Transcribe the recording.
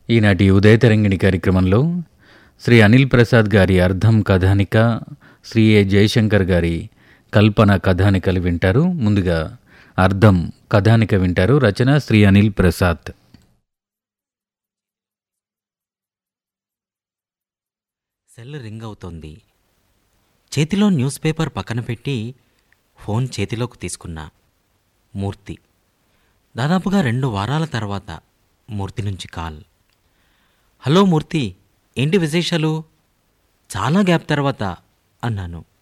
ఈనాటి ఉదయతరంగిణి కార్యక్రమంలో శ్రీ అనిల్ ప్రసాద్ గారి అర్థం కథానిక శ్రీ ఏ జయశంకర్ గారి కల్పన కథానికలు వింటారు ముందుగా అర్థం కథానిక వింటారు రచన శ్రీ అనిల్ ప్రసాద్ సెల్ రింగ్ అవుతోంది చేతిలో న్యూస్ పేపర్ పక్కన పెట్టి ఫోన్ చేతిలోకి తీసుకున్నా మూర్తి దాదాపుగా రెండు వారాల తర్వాత మూర్తి నుంచి కాల్ హలో మూర్తి ఏంటి విశేషాలు చాలా గ్యాప్ తర్వాత అన్నాను